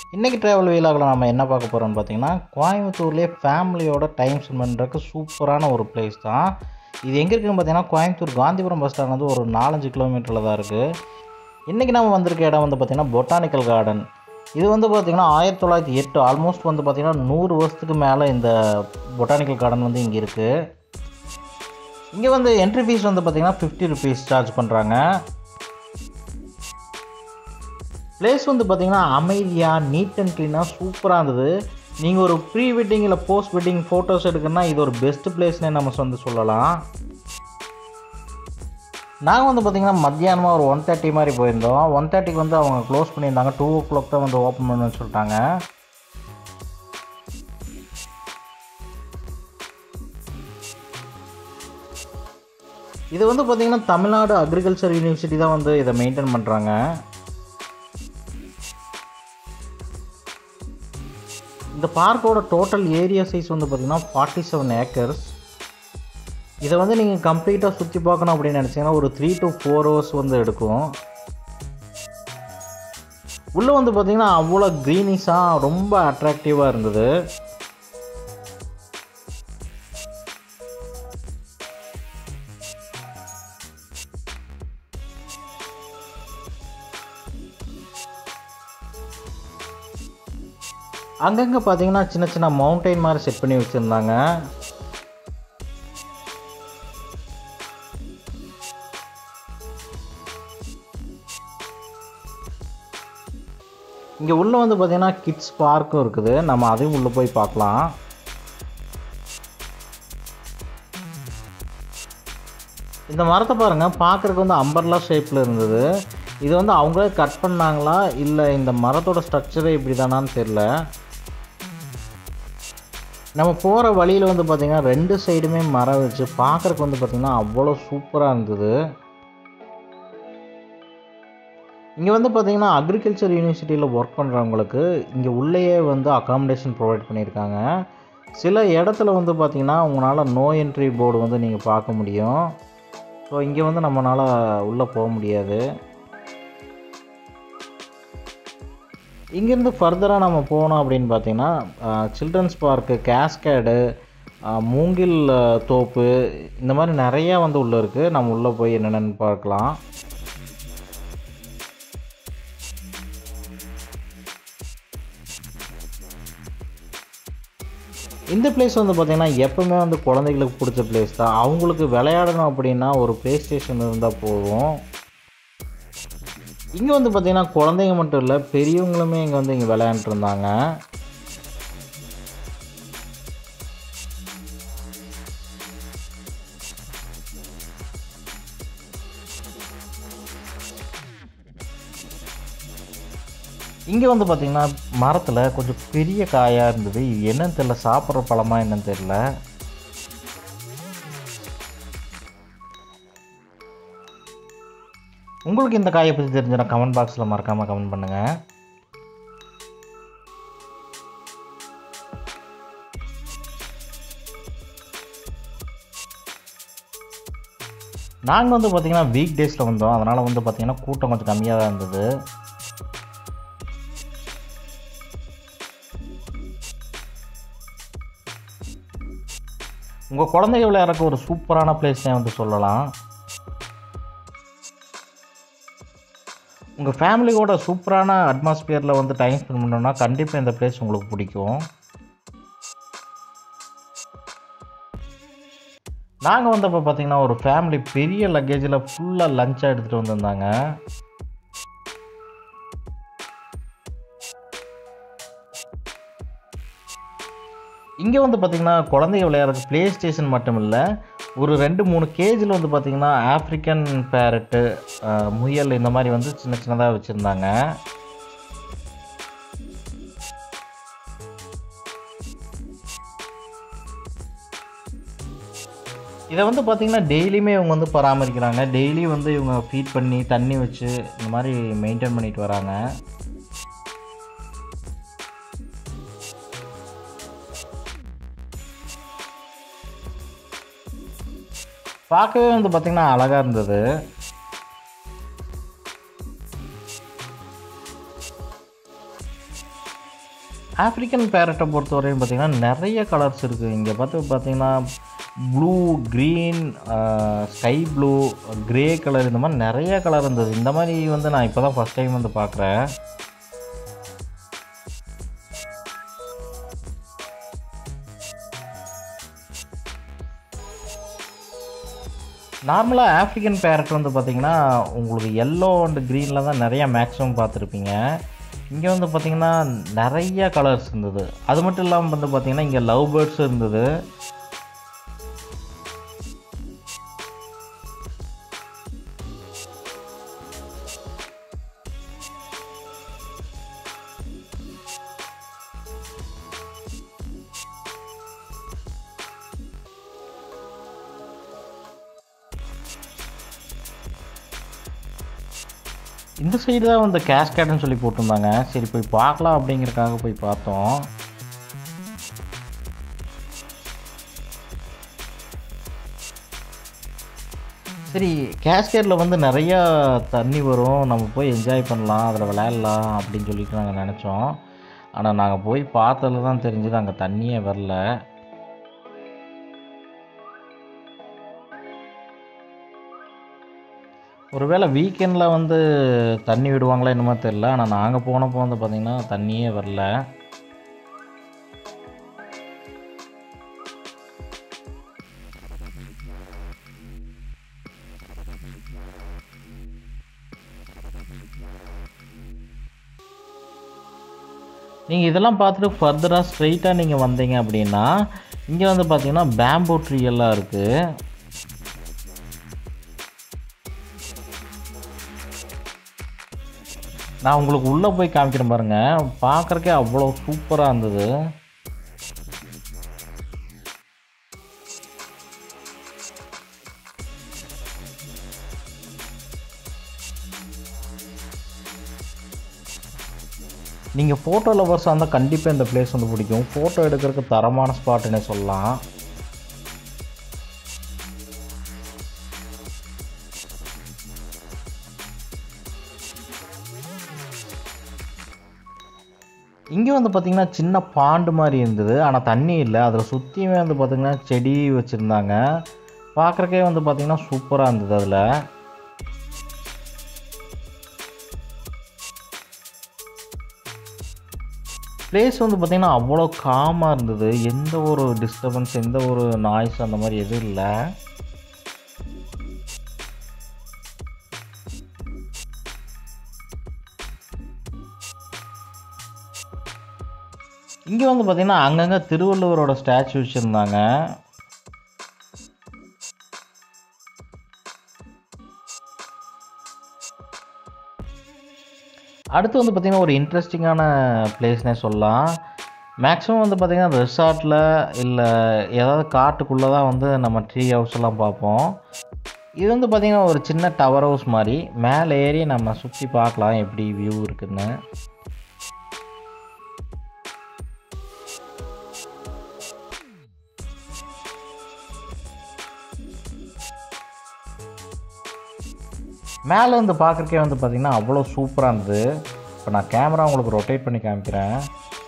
இன்றைக்கி ட்ராவல் வீலாகில் நம்ம என்ன பார்க்க போகிறோம்னு பார்த்தீங்கன்னா கோயம்புத்தூர்லேயே ஃபேமிலியோட டைம் ஸ்பெண்ட் பண்ணுறதுக்கு சூப்பரான ஒரு பிளேஸ் தான் இது எங்கே இருக்குன்னு பார்த்தீங்கன்னா கோயம்புத்தூர் காந்திபுரம் பஸ் ஸ்டாண்ட் வந்து ஒரு நாலஞ்சு கிலோமீட்டரில் தான் இருக்குது இன்றைக்கி நம்ம வந்திருக்க இடம் வந்து பார்த்திங்கன்னா பொட்டானிக்கல் கார்டன் இது வந்து பார்த்திங்கன்னா ஆயிரத்தி தொள்ளாயிரத்தி எட்டு ஆல்மோஸ்ட் வந்து பார்த்திங்கன்னா நூறு வருஷத்துக்கு மேலே இந்த பொட்டானிக்கல் கார்டன் வந்து இங்கே இருக்குது இங்கே வந்து என்ட்ரி ஃபீஸ் வந்து பார்த்திங்கன்னா ஃபிஃப்டி ருபீஸ் சார்ஜ் பண்ணுறாங்க பிளேஸ் வந்து பார்த்திங்கன்னா அமைதியாக நீட் அண்ட் க்ளீனாக சூப்பராக இருந்தது நீங்கள் ஒரு ப்ரீ வெட்டிங் இல்லை போஸ்ட் வெட்டிங் ஃபோட்டோஸ் எடுக்கணும்னா இது ஒரு பெஸ்ட் பிளேஸ்னே நம்ம வந்து சொல்லலாம் நாங்கள் வந்து பார்த்திங்கன்னா மத்தியானமாக ஒரு ஒன் தேர்ட்டி மாதிரி போயிருந்தோம் ஒன் தேர்ட்டிக்கு வந்து அவங்க க்ளோஸ் பண்ணியிருந்தாங்க டூ ஓ கிளாக் தான் வந்து ஓப்பன் பண்ணுன்னு சொல்லிட்டாங்க இது வந்து பார்த்திங்கன்னா தமிழ்நாடு அக்ரிகல்ச்சர் யூனிவர்சிட்டி தான் வந்து இதை மெயின்டைன் பண்ணுறாங்க இந்த பார்க்கோட டோட்டல் ஏரியா சைஸ் வந்து பார்த்திங்கன்னா ஃபார்ட்டி செவன் ஏக்கர்ஸ் இதை வந்து நீங்கள் கம்ப்ளீட்டாக சுற்றி பார்க்கணும் அப்படின்னு நினச்சிங்கன்னா ஒரு த்ரீ டு ஃபோர் ஹவர்ஸ் வந்து எடுக்கும் உள்ளே வந்து பார்த்திங்கன்னா அவ்வளோ க்ரீனிஷாக ரொம்ப அட்ராக்டிவாக இருந்தது அங்கங்கே பார்த்தீங்கன்னா சின்ன சின்ன மவுண்டைன் மாதிரி செட் பண்ணி வச்சுருந்தாங்க இங்கே உள்ளே வந்து பார்த்தீங்கன்னா கிட்ஸ் பார்க்கும் இருக்குது நம்ம அதையும் உள்ளே போய் பார்க்கலாம் இந்த மரத்தை பாருங்கள் பார்க்குறதுக்கு வந்து அம்பர்லா ஷேப்பில் இருந்தது இது வந்து அவங்களே கட் பண்ணாங்களா இல்லை இந்த மரத்தோட ஸ்ட்ரக்சரே இப்படி தானான்னு தெரில நம்ம போகிற வழியில் வந்து பார்த்திங்கன்னா ரெண்டு சைடுமே மரம் வச்சு பார்க்குறக்கு வந்து பார்த்திங்கன்னா அவ்வளோ சூப்பராக இருந்தது இங்கே வந்து பார்த்திங்கன்னா அக்ரிகல்ச்சர் யூனிவர்சிட்டியில் ஒர்க் பண்ணுறவங்களுக்கு இங்கே உள்ளேயே வந்து அக்காமடேஷன் ப்ரொவைட் பண்ணியிருக்காங்க சில இடத்துல வந்து பார்த்திங்கன்னா உங்களால் நோ என்ட்ரி போர்டு வந்து நீங்கள் பார்க்க முடியும் ஸோ இங்கே வந்து நம்மளால் உள்ளே போக முடியாது இங்கேருந்து ஃபர்தராக நம்ம போனோம் அப்படின்னு பார்த்தீங்கன்னா சில்ட்ரன்ஸ் பார்க்கு கேஸ்கேடு மூங்கில் தோப்பு இந்த மாதிரி நிறையா வந்து உள்ளே இருக்குது நம்ம உள்ளே போய் என்னென்னு பார்க்கலாம் இந்த பிளேஸ் வந்து பார்த்திங்கன்னா எப்பவுமே வந்து குழந்தைகளுக்கு பிடிச்ச பிளேஸ் தான் அவங்களுக்கு விளையாடணும் அப்படின்னா ஒரு ப்ளே ஸ்டேஷன் இருந்தால் போதும் இங்கே வந்து பார்த்திங்கன்னா குழந்தைங்க மட்டும் இல்லை பெரியவங்களுமே இங்கே வந்து இங்கே விளையாண்டுருந்தாங்க இங்கே வந்து பார்த்திங்கன்னா மரத்தில் கொஞ்சம் பெரிய காயாக இருந்தது இது என்னன்னு தெரில சாப்பிட்ற பழமா என்னன்னு தெரில உங்களுக்கு இந்த காயை பற்றி தெரிஞ்சுன்னா கமெண்ட் பாக்ஸில் மறக்காமல் கமெண்ட் பண்ணுங்கள் நாங்கள் வந்து பார்த்திங்கன்னா வீக் டேஸில் வந்தோம் அதனால் வந்து பார்த்திங்கன்னா கூட்டம் கொஞ்சம் கம்மியாக தான் இருந்தது உங்கள் குழந்தைங்க விளையாடுறக்கு ஒரு சூப்பரான பிளேஸ்னே வந்து சொல்லலாம் உங்கள் ஃபேமிலியோட சூப்பரான அட்மாஸ்பியரில் வந்து டைம் ஸ்பெண்ட் பண்ணோன்னா கண்டிப்பாக இந்த பிளேஸ் உங்களுக்கு பிடிக்கும் நாங்கள் வந்தப்போ பார்த்தீங்கன்னா ஒரு ஃபேமிலி பெரிய லக்கேஜில் ஃபுல்லாக லஞ்சாக எடுத்துகிட்டு வந்திருந்தாங்க இங்கே வந்து பார்த்திங்கன்னா குழந்தைங்க விளையாடுறதுக்கு ப்ளே ஸ்டேஷன் மட்டும் இல்லை ஒரு ரெண்டு மூணு கேஜில் வந்து பார்த்திங்கன்னா ஆப்ரிக்கன் பேரட்டு முயல் இந்த மாதிரி வந்து சின்ன சின்னதாக வச்சுருந்தாங்க இதை வந்து பார்த்திங்கன்னா டெய்லியுமே இவங்க வந்து பராமரிக்கிறாங்க டெய்லி வந்து இவங்க ஃபீட் பண்ணி தண்ணி வச்சு இந்த மாதிரி மெயின்டைன் பண்ணிட்டு வராங்க பார்க்கவே வந்து பார்த்திங்கன்னா அழகாக இருந்தது ஆஃப்ரிக்கன் பேரட்டை பொறுத்தவரையும் பார்த்திங்கன்னா நிறைய கலர்ஸ் இருக்குது இங்கே பார்த்து பார்த்தீங்கன்னா blue green sky blue grey colour இந்த மாதிரி நிறைய கலர் இருந்தது இந்த மாதிரி வந்து நான் இப்போ தான் ஃபஸ்ட் டைம் வந்து பார்க்குறேன் நார்மலாக ஆஃப்ரிக்கன் பேரட் வந்து பார்த்திங்கன்னா உங்களுக்கு எல்லோ அண்ட் க்ரீனில் தான் நிறையா மேக்ஸிமம் பார்த்துருப்பீங்க இங்கே வந்து பார்த்திங்கன்னா நிறைய கலர்ஸ் இருந்தது அது மட்டும் இல்லாமல் வந்து பார்த்திங்கன்னா இங்கே லவ் பேர்ட்ஸ் இருந்தது இந்த சைடு தான் வந்து கேஸ்கேட்னு சொல்லி போட்டிருந்தாங்க சரி போய் பார்க்கலாம் அப்படிங்கிறக்காக போய் பார்த்தோம் சரி கேஸ்கேட்டில் வந்து நிறையா தண்ணி வரும் நம்ம போய் என்ஜாய் பண்ணலாம் அதில் விளையாடலாம் அப்படின்னு சொல்லிட்டு நாங்கள் நினச்சோம் ஆனால் நாங்கள் போய் பார்த்ததுல தான் தெரிஞ்சது அங்கே தண்ணியே வரல ஒருவேளை வீக்கெண்டில் வந்து தண்ணி விடுவாங்களா என்னமோ தெரில ஆனால் நாங்கள் போனப்போ வந்து பார்த்திங்கன்னா தண்ணியே வரல நீங்கள் இதெல்லாம் பார்த்துட்டு ஃபர்தராக ஸ்ட்ரைட்டாக நீங்கள் வந்தீங்க அப்படின்னா இங்கே வந்து பார்த்தீங்கன்னா பேம்போ ட்ரீ எல்லாம் இருக்குது நான் உங்களுக்கு உள்ளே போய் காமிக்கிறேன் பாருங்கள் பார்க்குறக்கே அவ்வளோ சூப்பராக இருந்தது நீங்கள் ஃபோட்டோ லவர்ஸாக இருந்தால் கண்டிப்பாக இந்த பிளேஸ் வந்து பிடிக்கும் ஃபோட்டோ எடுக்கிறதுக்கு தரமான ஸ்பாட்டுன்னே சொல்லலாம் இங்கே வந்து பார்த்திங்கன்னா சின்ன பாண்டு மாதிரி இருந்தது ஆனால் தண்ணி இல்லை அதில் சுற்றியுமே வந்து பார்த்திங்கன்னா செடி வச்சுருந்தாங்க பார்க்குறக்கே வந்து பார்த்திங்கன்னா சூப்பராக இருந்தது அதில் பிளேஸ் வந்து பார்த்திங்கன்னா அவ்வளோ காமாக இருந்தது எந்த ஒரு டிஸ்டர்பன்ஸ் எந்த ஒரு நாய்ஸ் அந்த மாதிரி எதுவும் இல்லை இங்கே வந்து பார்த்திங்கன்னா அங்கங்கே திருவள்ளுவரோட ஸ்டாச்சு வச்சுருந்தாங்க அடுத்து வந்து பார்த்திங்கன்னா ஒரு இன்ட்ரெஸ்டிங்கான பிளேஸ்னே சொல்லலாம் மேக்ஸிமம் வந்து பார்த்திங்கன்னா ரெசார்ட்டில் இல்லை ஏதாவது காட்டுக்குள்ளே தான் வந்து நம்ம ட்ரீ ஹவுஸ் எல்லாம் பார்ப்போம் இது வந்து பார்த்திங்கன்னா ஒரு சின்ன டவர் ஹவுஸ் மாதிரி மேலே ஏறி நம்ம சுற்றி பார்க்கலாம் எப்படி வியூ இருக்குன்னு மேலே வந்து பார்க்குறக்கே வந்து பார்த்திங்கன்னா அவ்வளோ சூப்பராக இருந்தது இப்போ நான் கேமரா உங்களுக்கு ரொட்டேட் பண்ணி காமிக்கிறேன்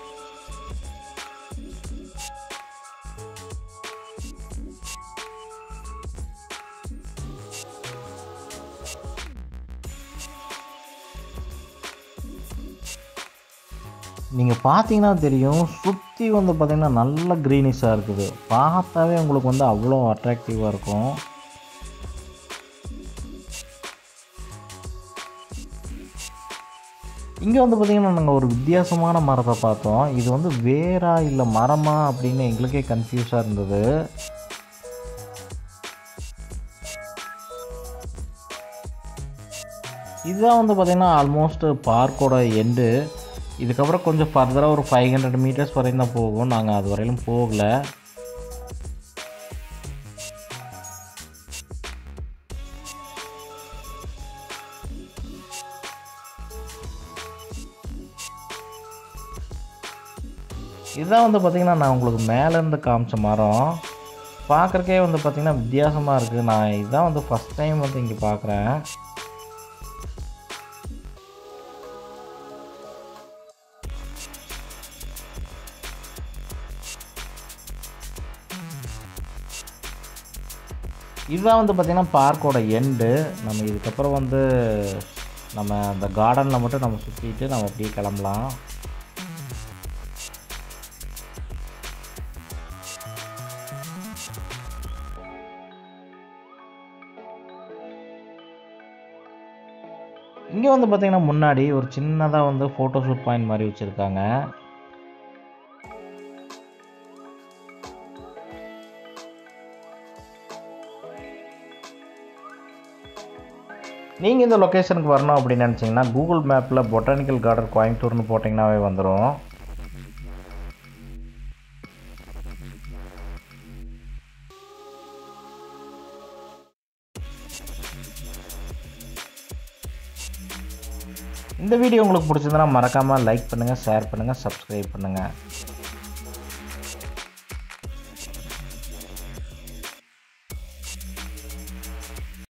நீங்கள் பார்த்தீங்கன்னா தெரியும் சுற்றி வந்து பார்த்திங்கன்னா நல்ல க்ரீனிஷாக இருக்குது பார்த்தாவே உங்களுக்கு வந்து அவ்வளோ அட்ராக்டிவாக இருக்கும் இங்கே வந்து பார்த்திங்கன்னா நாங்கள் ஒரு வித்தியாசமான மரத்தை பார்த்தோம் இது வந்து வேரா இல்லை மரமா அப்படின்னு எங்களுக்கே கன்ஃபியூஸாக இருந்தது இதுதான் வந்து பார்த்திங்கன்னா ஆல்மோஸ்ட் பார்க்கோட எண்டு இதுக்கப்புறம் கொஞ்சம் ஃபர்தராக ஒரு ஃபைவ் ஹண்ட்ரட் மீட்டர்ஸ் வரையும் தான் போகும் நாங்கள் அது வரையிலும் போகலை இதுதான் வந்து பார்த்திங்கன்னா நான் உங்களுக்கு மேலேருந்து காமிச்ச மரம் பார்க்குறக்கே வந்து பார்த்திங்கன்னா வித்தியாசமாக இருக்குது நான் இதுதான் வந்து ஃபஸ்ட் டைம் வந்து இங்கே பார்க்குறேன் இதுதான் வந்து பார்த்திங்கன்னா பார்க்கோட எண்டு நம்ம இதுக்கப்புறம் வந்து நம்ம அந்த கார்டனில் மட்டும் நம்ம சுற்றிட்டு நம்ம அப்படியே கிளம்பலாம் இங்கே வந்து பார்த்திங்கன்னா முன்னாடி ஒரு சின்னதாக வந்து ஃபோட்டோ ஷூட் பாயிண்ட் மாதிரி வச்சுருக்காங்க நீங்கள் இந்த லொக்கேஷனுக்கு வரணும் அப்படின்னு நினச்சிங்கன்னா கூகுள் மேப்பில் பொட்டானிக்கல் கார்டன் கோயம்புத்தூர்னு போட்டிங்கனாவே வந்துடும் இந்த வீடியோ உங்களுக்கு பிடிச்சிருந்தனா மறக்காமல் லைக் பண்ணுங்கள் ஷேர் பண்ணுங்கள் சப்ஸ்கிரைப் பண்ணுங்கள்